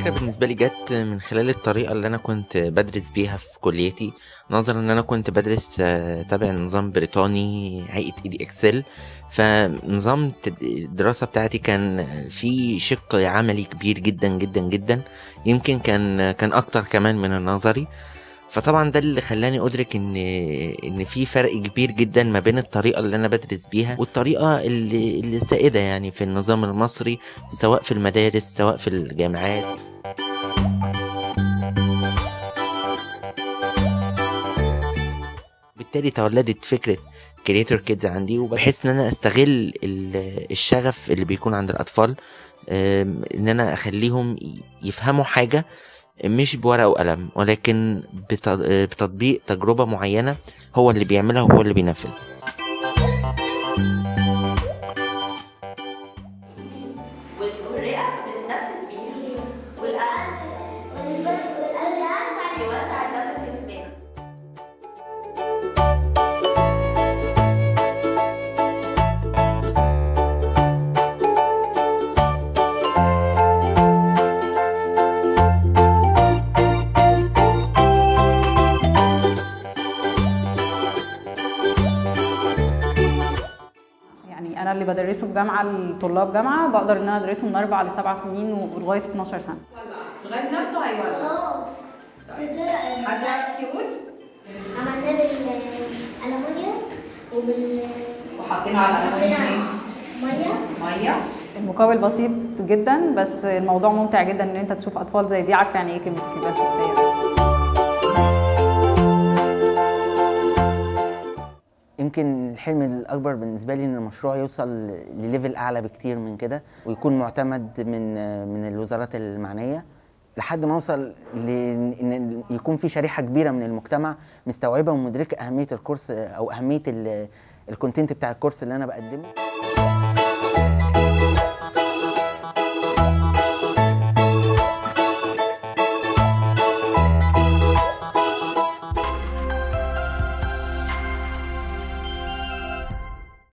الفكرة بالنسبة لي جت من خلال الطريقة اللي أنا كنت بدرس بيها في كليتي نظرا إن أنا كنت بدرس آه، تبع نظام بريطاني هيئة إي دي إكسل فنظام التد- الدراسة بتاعتي كان في شق عملي كبير جدا جدا جدا يمكن كان كان أكتر كمان من النظري فطبعا ده اللي خلاني ادرك ان ان في فرق كبير جدا ما بين الطريقه اللي انا بدرس بيها والطريقه اللي اللي السائده يعني في النظام المصري سواء في المدارس سواء في الجامعات بالتالي تولدت فكره كريتور كيدز عندي وبحس ان انا استغل ال- الشغف اللي بيكون عند الاطفال أم، ان انا اخليهم ي- يفهموا حاجه مش بورقه وقلم ولكن بت- بتطبيق تجربه معينه هو اللي بيعملها وهو اللي بينفذها والرئه بنتنفس بيها والقلب بيوسع الدم في جسمنا يعني انا اللي بدرسه في جامعه لطلاب جامعه بقدر ان انا ادرسه من اربع لسبع سنين ولغايه 12 سنه الغاز نفسه هيولع خلاص كده حد يعرف يقول عملناه بالألمونيوم وبال وحاطين على الالوان ايه مية ميه المقابل بسيط جدا بس الموضوع ممتع جدا ان انت تشوف اطفال زي دي عارفه يعني ايه كيمستري بس كفايه يمكن الحلم الأكبر بالنسبة لي إن المشروع يوصل لليفل أعلى بكتير من كده ويكون معتمد من من الوزارات المعنية لحد ما أوصل لإن يكون في شريحة كبيرة من المجتمع مستوعبة ومدركة أهمية الكورس أو أهمية الكونتنت بتاع الكورس اللي أنا بقدمه